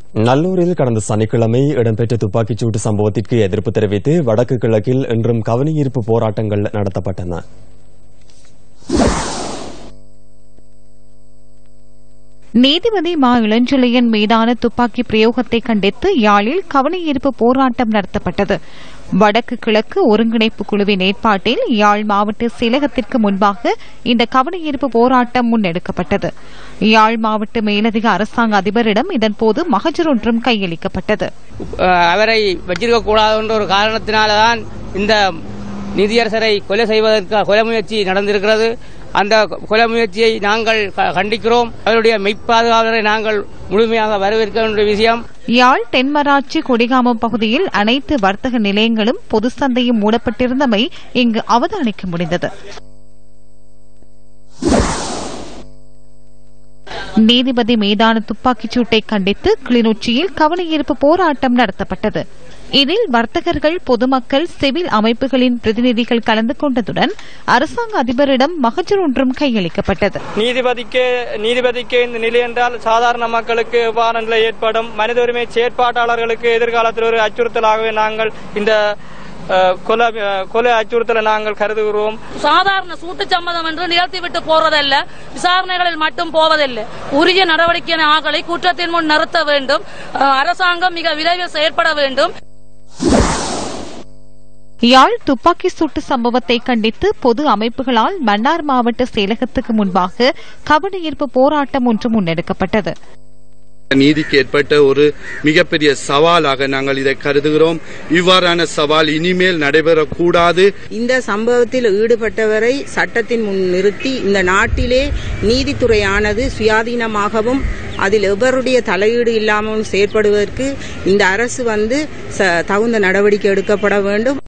நல்லூரில் கடந்த சனிக்கிழமை இடம்பெற்ற துப்பாக்கிச்சூட்டு சம்பவத்திற்கு எதிர்ப்பு தெரிவித்து வடக்கு கிழக்கில் இன்றும் கவனஈர்ப்பு போராட்டங்கள் நடத்தப்பட்டன நீதிபதி மா இளஞ்செழியன் மீதான துப்பாக்கி பிரயோகத்தை கண்டித்து யாழில் கவனஈர்ப்பு போராட்டம் நடத்தப்பட்டது வடக்கு கிழக்கு ஒருங்கிணைப்பு குழுவின் ஏற்பாட்டில் யாழ் மாவட்ட செயலகத்திற்கு முன்பாக இந்த கவனஈர்ப்பு போராட்டம் முன்னெடுக்கப்பட்டது யாழ் மாவட்ட மேலதிக அரசாங்க அதிபரிடம் இதன்போது மகஜர் ஒன்றும் கையளிக்கப்பட்டது அஹ் அவரை வச்சிருக்க கூடாது என்ற ஒரு காரணத்தினால்தான் இந்த நிதியரசரை கொலை செய்வதற்கு கொலை முயற்சி நடந்திருக்கிறது அந்த கொலை முயற்சியை நாங்கள் க- கண்டிக்கிறோம் அவருடைய மெய்ப்பாதுகாவலரை நாங்கள் முழுமையாக வரவேற்க வேண்டிய விஷயம் யாழ் தென்மராட்சி கொடிகாமம் பகுதியில் அனைத்து வர்த்தக நிலையங்களும் பொது சந்தையும் மூடப்பட்டிருந்தமை இங்கு அவதானிக்க முடிந்தது நீதிபதி மீதான துப்பாக்கிச் சூட்டை கண்டித்து கிளிநொச்சியில் கவனஈர்ப்பு போராட்டம் நடத்தப்பட்டது இதில் வர்த்தகர்கள் பொதுமக்கள் சிவில் அமைப்புகளின் பிரதிநிதிகள் கலந்து கொண்டதுடன் அரசாங்க அதிபரிடம் மகஜர் ஒன்றும் கையளிக்கப்பட்டது நீதிபதிக்கு நீதிபதிக்கு இந்த நிலை என்றால் சாதாரண மக்களுக்கு எவ்வாறு நிலை ஏற்படும் மனித உரிமை செயற்பாட்டாளர்களுக்கு எதிர்காலத்தில் ஒரு அச்சுறுத்தலாகவே நாங்கள் இந்த அஹ், கொலை அஹ், கொலை அச்சுறுத்தலை நாங்கள் கருதுகிறோம் சாதாரண சூட்டு சம்மதம் என்று நிகழ்த்திவிட்டு போறதல்ல விசாரணைகளில் மட்டும் போவதில்லை உரிய நடவடிக்கை ஆக்களை குற்றத்தின் முன் நிறுத்த வேண்டும் அஹ், அரசாங்கம் மிக விரைவில் செயற்பட வேண்டும் யாழ் துப்பாக்கி சூட்டு சம்பவத்தை கண்டித்து பொது அமைப்புகளால் மன்னார் மாவட்ட செயலகத்துக்கு முன்பாக கவனஈர்ப்பு போராட்டம் ஒன்று முன்னெடுக்கப்பட்டது நீதிக்கு ஏற்பட்ட ஒரு மிகப்பெரிய சவாலாக நாங்கள் இதை கருதுகிறோம் இவ்வாறான சவால் இனிமேல் நடைபெறக்கூடாது இந்த சம்பவத்தில் ஈடுபட்டவரை சட்டத்தின் முன் நிறுத்தி இந்த நாட்டிலே நீதித்துறையானது சுயாதீனமாகவும் அதில் எவருடைய தலையீடு இல்லாமல் செயற்படுவதற்கு இந்த அரசு வந்து ச- தகுந்த நடவடிக்கை எடுக்கப்பட வேண்டும்